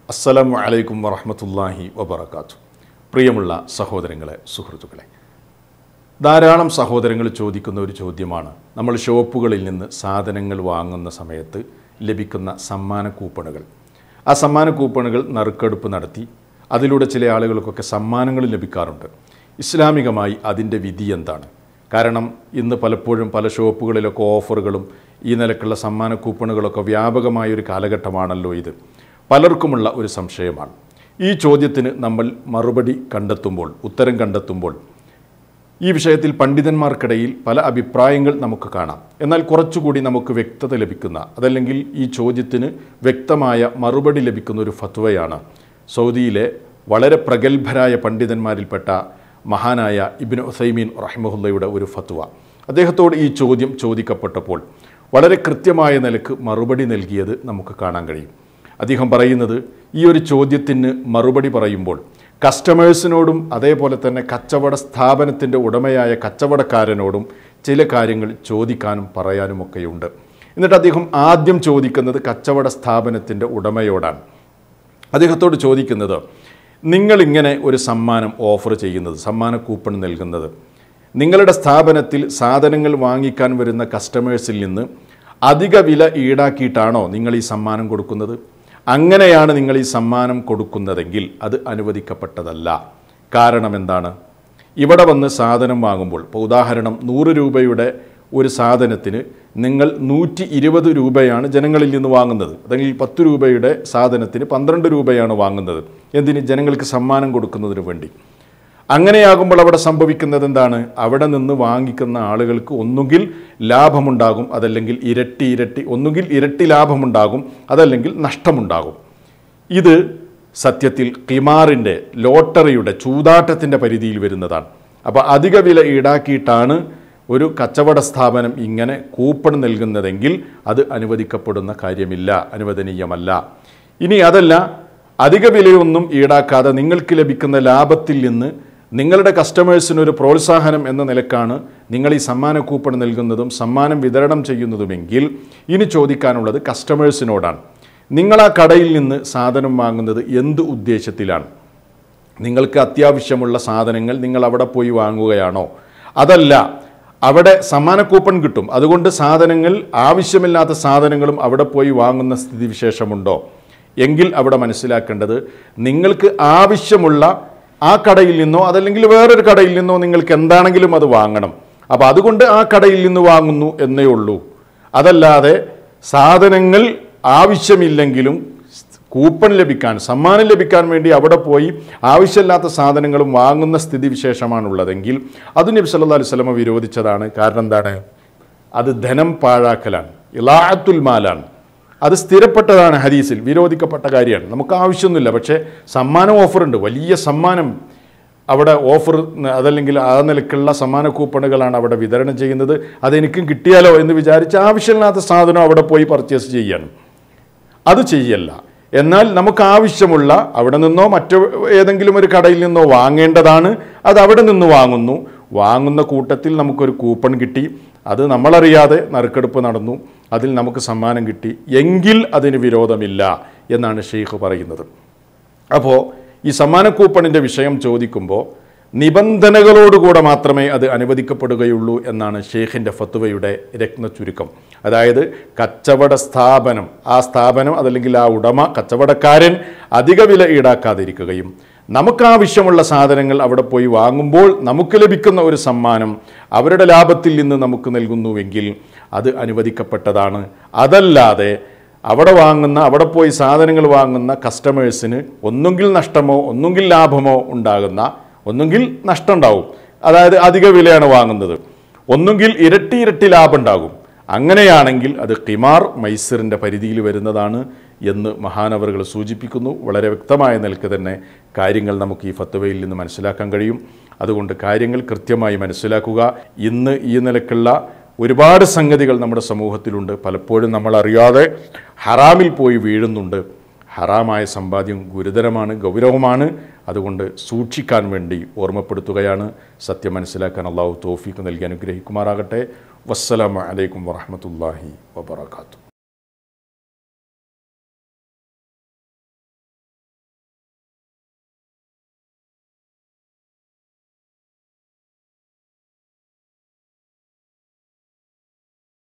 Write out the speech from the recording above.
അസ്സലാമു അലൈക്കും വറഹമത്തല്ലാഹി വബർക്കാത്തു പ്രിയമുള്ള സഹോദരങ്ങളെ സുഹൃത്തുക്കളെ ധാരാളം സഹോദരങ്ങൾ ചോദിക്കുന്ന ഒരു ചോദ്യമാണ് നമ്മൾ ഷോപ്പുകളിൽ നിന്ന് സാധനങ്ങൾ വാങ്ങുന്ന സമയത്ത് ലഭിക്കുന്ന സമ്മാന കൂപ്പണുകൾ ആ സമ്മാന കൂപ്പണുകൾ നറുക്കെടുപ്പ് നടത്തി അതിലൂടെ ചില ആളുകൾക്കൊക്കെ സമ്മാനങ്ങൾ ലഭിക്കാറുണ്ട് ഇസ്ലാമികമായി അതിൻ്റെ വിധി എന്താണ് കാരണം ഇന്ന് പലപ്പോഴും പല ഷോപ്പുകളിലൊക്കെ ഓഫറുകളും ഈ നിലക്കുള്ള സമ്മാന കൂപ്പണുകളൊക്കെ വ്യാപകമായ ഒരു കാലഘട്ടമാണല്ലോ ഇത് പലർക്കുമുള്ള ഒരു സംശയമാണ് ഈ ചോദ്യത്തിന് നമ്മൾ മറുപടി കണ്ടെത്തുമ്പോൾ ഉത്തരം കണ്ടെത്തുമ്പോൾ ഈ വിഷയത്തിൽ പണ്ഡിതന്മാർക്കിടയിൽ പല അഭിപ്രായങ്ങൾ നമുക്ക് കാണാം എന്നാൽ കുറച്ചുകൂടി നമുക്ക് വ്യക്തത ലഭിക്കുന്ന അതല്ലെങ്കിൽ ഈ ചോദ്യത്തിന് വ്യക്തമായ മറുപടി ലഭിക്കുന്ന ഒരു ഫത്വയാണ് സൗദിയിലെ വളരെ പ്രഗത്ഭരായ പണ്ഡിതന്മാരിൽപ്പെട്ട മഹാനായ ഇബിൻ ഉസൈമീൻ റഹ്മുല്ലയുടെ ഒരു ഫത്വ അദ്ദേഹത്തോട് ഈ ചോദ്യം ചോദിക്കപ്പെട്ടപ്പോൾ വളരെ കൃത്യമായ നിലക്ക് മറുപടി നൽകിയത് നമുക്ക് കാണാൻ കഴിയും അദ്ദേഹം പറയുന്നത് ഈ ഒരു ചോദ്യത്തിന് മറുപടി പറയുമ്പോൾ കസ്റ്റമേഴ്സിനോടും അതേപോലെ തന്നെ കച്ചവട സ്ഥാപനത്തിൻ്റെ ഉടമയായ കച്ചവടക്കാരനോടും ചില കാര്യങ്ങൾ ചോദിക്കാനും പറയാനുമൊക്കെയുണ്ട് എന്നിട്ട് അദ്ദേഹം ആദ്യം ചോദിക്കുന്നത് കച്ചവട സ്ഥാപനത്തിൻ്റെ ഉടമയോടാണ് അദ്ദേഹത്തോട് ചോദിക്കുന്നത് നിങ്ങളിങ്ങനെ ഒരു സമ്മാനം ഓഫർ ചെയ്യുന്നത് സമ്മാന കൂപ്പൺ നൽകുന്നത് നിങ്ങളുടെ സ്ഥാപനത്തിൽ സാധനങ്ങൾ വാങ്ങിക്കാൻ വരുന്ന കസ്റ്റമേഴ്സിൽ നിന്ന് അധിക വില ഈടാക്കിയിട്ടാണോ നിങ്ങൾ ഈ സമ്മാനം കൊടുക്കുന്നത് അങ്ങനെയാണ് നിങ്ങൾ ഈ സമ്മാനം കൊടുക്കുന്നതെങ്കിൽ അത് അനുവദിക്കപ്പെട്ടതല്ല കാരണം എന്താണ് ഇവിടെ വന്ന് സാധനം വാങ്ങുമ്പോൾ ഇപ്പോൾ ഉദാഹരണം നൂറ് രൂപയുടെ ഒരു സാധനത്തിന് നിങ്ങൾ നൂറ്റി ഇരുപത് രൂപയാണ് ജനങ്ങളിൽ നിന്ന് വാങ്ങുന്നത് അല്ലെങ്കിൽ പത്ത് രൂപയുടെ സാധനത്തിന് പന്ത്രണ്ട് രൂപയാണ് വാങ്ങുന്നത് എന്തിന് ജനങ്ങൾക്ക് സമ്മാനം കൊടുക്കുന്നതിന് വേണ്ടി അങ്ങനെയാകുമ്പോൾ അവിടെ സംഭവിക്കുന്നത് എന്താണ് അവിടെ നിന്ന് വാങ്ങിക്കുന്ന ആളുകൾക്ക് ഒന്നുകിൽ ലാഭമുണ്ടാകും അതല്ലെങ്കിൽ ഇരട്ടി ഇരട്ടി ഒന്നുകിൽ ഇരട്ടി ലാഭമുണ്ടാകും അതല്ലെങ്കിൽ നഷ്ടമുണ്ടാകും ഇത് സത്യത്തിൽ കിമാറിൻ്റെ ലോട്ടറിയുടെ ചൂതാട്ടത്തിൻ്റെ പരിധിയിൽ വരുന്നതാണ് അപ്പോൾ അധിക വില ഈടാക്കിയിട്ടാണ് ഒരു കച്ചവട സ്ഥാപനം ഇങ്ങനെ കൂപ്പൺ നൽകുന്നതെങ്കിൽ അത് അനുവദിക്കപ്പെടുന്ന കാര്യമില്ല അനുവദനീയമല്ല ഇനി അതല്ല അധിക വിലയൊന്നും ഈടാക്കാതെ നിങ്ങൾക്ക് ലഭിക്കുന്ന ലാഭത്തിൽ നിന്ന് നിങ്ങളുടെ കസ്റ്റമേഴ്സിനൊരു പ്രോത്സാഹനം എന്ന നിലക്കാണ് നിങ്ങൾ ഈ സമ്മാന കൂപ്പൺ നൽകുന്നതും സമ്മാനം വിതരണം ചെയ്യുന്നതുമെങ്കിൽ ഇനി ചോദിക്കാനുള്ളത് കസ്റ്റമേഴ്സിനോടാണ് നിങ്ങൾ ആ കടയിൽ നിന്ന് സാധനം വാങ്ങുന്നത് എന്ത് ഉദ്ദേശത്തിലാണ് നിങ്ങൾക്ക് അത്യാവശ്യമുള്ള സാധനങ്ങൾ നിങ്ങൾ അവിടെ പോയി വാങ്ങുകയാണോ അതല്ല അവിടെ സമ്മാന കൂപ്പൺ കിട്ടും അതുകൊണ്ട് സാധനങ്ങൾ ആവശ്യമില്ലാത്ത സാധനങ്ങളും അവിടെ പോയി വാങ്ങുന്ന സ്ഥിതിവിശേഷമുണ്ടോ എങ്കിൽ അവിടെ മനസ്സിലാക്കേണ്ടത് നിങ്ങൾക്ക് ആവശ്യമുള്ള ആ കടയിൽ നിന്നോ അതല്ലെങ്കിൽ വേറൊരു കടയിൽ നിന്നോ നിങ്ങൾക്ക് എന്താണെങ്കിലും അത് വാങ്ങണം അപ്പോൾ അതുകൊണ്ട് ആ കടയിൽ നിന്ന് വാങ്ങുന്നു എന്നേ ഉള്ളൂ അതല്ലാതെ സാധനങ്ങൾ ആവശ്യമില്ലെങ്കിലും കൂപ്പൺ ലഭിക്കാൻ സമ്മാനം ലഭിക്കാൻ വേണ്ടി അവിടെ പോയി ആവശ്യമില്ലാത്ത സാധനങ്ങളും വാങ്ങുന്ന സ്ഥിതിവിശേഷമാണുള്ളതെങ്കിൽ അത് നബി സല്ലല്ലാഹു അലൈഹി വസല്ലമ വിരോധിച്ചതാണ് കാരണം എന്താണ് അത് ധനം പാഴാക്കലാണ് ഇലാഅത്തുൽ മാലാണ് അത് സ്ഥിരപ്പെട്ടതാണ് ഹദീസിൽ വിരോധിക്കപ്പെട്ട കാര്യമാണ് നമുക്ക് ആവശ്യമൊന്നുമില്ല പക്ഷേ സമ്മാനം ഓഫറുണ്ട് വലിയ സമ്മാനം അവിടെ ഓഫർ അതല്ലെങ്കിൽ ആ നിലക്കുള്ള സമ്മാന കൂപ്പണുകളാണ് അവിടെ വിതരണം ചെയ്യുന്നത് അതെനിക്കും കിട്ടിയാലോ എന്ന് വിചാരിച്ച് ആവശ്യമില്ലാത്ത സാധനം അവിടെ പോയി പർച്ചേസ് ചെയ്യണം അത് ചെയ്യല്ല എന്നാൽ നമുക്ക് ആവശ്യമുള്ള അവിടെ നിന്നോ മറ്റു ഏതെങ്കിലും ഒരു കടയിൽ നിന്നോ വാങ്ങേണ്ടതാണ് അത് അവിടെ നിന്ന് വാങ്ങുന്നു വാങ്ങുന്ന കൂട്ടത്തിൽ നമുക്കൊരു കൂപ്പൺ കിട്ടി അത് നമ്മളറിയാതെ നറുക്കെടുപ്പ് നടന്നു അതിൽ നമുക്ക് സമ്മാനം കിട്ടി എങ്കിൽ അതിന് വിരോധമില്ല എന്നാണ് ഷെയ്ഖ് പറയുന്നത് അപ്പോൾ ഈ സമ്മാന കൂപ്പണിൻ്റെ വിഷയം ചോദിക്കുമ്പോൾ നിബന്ധനകളോടുകൂടെ മാത്രമേ അത് അനുവദിക്കപ്പെടുകയുള്ളൂ എന്നാണ് ഷെയ്ഖിൻ്റെ ഫത്തുവയുടെ രത്ന ചുരുക്കം അതായത് കച്ചവട സ്ഥാപനം ആ സ്ഥാപനം അതല്ലെങ്കിൽ ആ ഉടമ കച്ചവടക്കാരൻ അധിക വില ഈടാക്കാതിരിക്കുകയും നമുക്കാവശ്യമുള്ള സാധനങ്ങൾ അവിടെ പോയി വാങ്ങുമ്പോൾ നമുക്ക് ലഭിക്കുന്ന ഒരു സമ്മാനം അവരുടെ ലാഭത്തിൽ നിന്ന് നമുക്ക് നൽകുന്നുവെങ്കിൽ അത് അനുവദിക്കപ്പെട്ടതാണ് അതല്ലാതെ അവിടെ വാങ്ങുന്ന അവിടെ പോയി സാധനങ്ങൾ വാങ്ങുന്ന കസ്റ്റമേഴ്സിന് ഒന്നുകിൽ നഷ്ടമോ ഒന്നുകിൽ ലാഭമോ ഉണ്ടാകുന്ന ഒന്നുകിൽ നഷ്ടം ഉണ്ടാവും അതായത് അധിക വിലയാണ് വാങ്ങുന്നത് ഒന്നുകിൽ ഇരട്ടി ഇരട്ടി ലാഭം ഉണ്ടാകും അങ്ങനെയാണെങ്കിൽ അത് കിമാർ മൈസറിൻ്റെ പരിധിയിൽ വരുന്നതാണ് എന്ന് മഹാനവറുകൾ സൂചിപ്പിക്കുന്നു വളരെ വ്യക്തമായ നിലക്ക് തന്നെ കാര്യങ്ങൾ നമുക്ക് ഈ ഫത്തുവയിൽ നിന്ന് മനസ്സിലാക്കാൻ കഴിയും അതുകൊണ്ട് കാര്യങ്ങൾ കൃത്യമായി മനസ്സിലാക്കുക ഇന്ന് ഈ നിലക്കുള്ള ഒരുപാട് സംഗതികൾ നമ്മുടെ സമൂഹത്തിലുണ്ട് പലപ്പോഴും നമ്മൾ അറിയാതെ ഹറാമിൽ പോയി വീഴുന്നുണ്ട് ഹറാമായ സമ്പാദ്യം ഗുരുതരമാണ് ഗൗരവമാണ് അതുകൊണ്ട് സൂക്ഷിക്കാൻ വേണ്ടി ഓർമ്മപ്പെടുത്തുകയാണ് സത്യം മനസ്സിലാക്കാൻ അള്ളാഹു തോഫീക്ക് നൽകി അനുഗ്രഹിക്കുമാറാകട്ടെ വസ്സലാമു അലൈക്കും വറഹമത്തല്ലാഹി വബർക്കാത്തു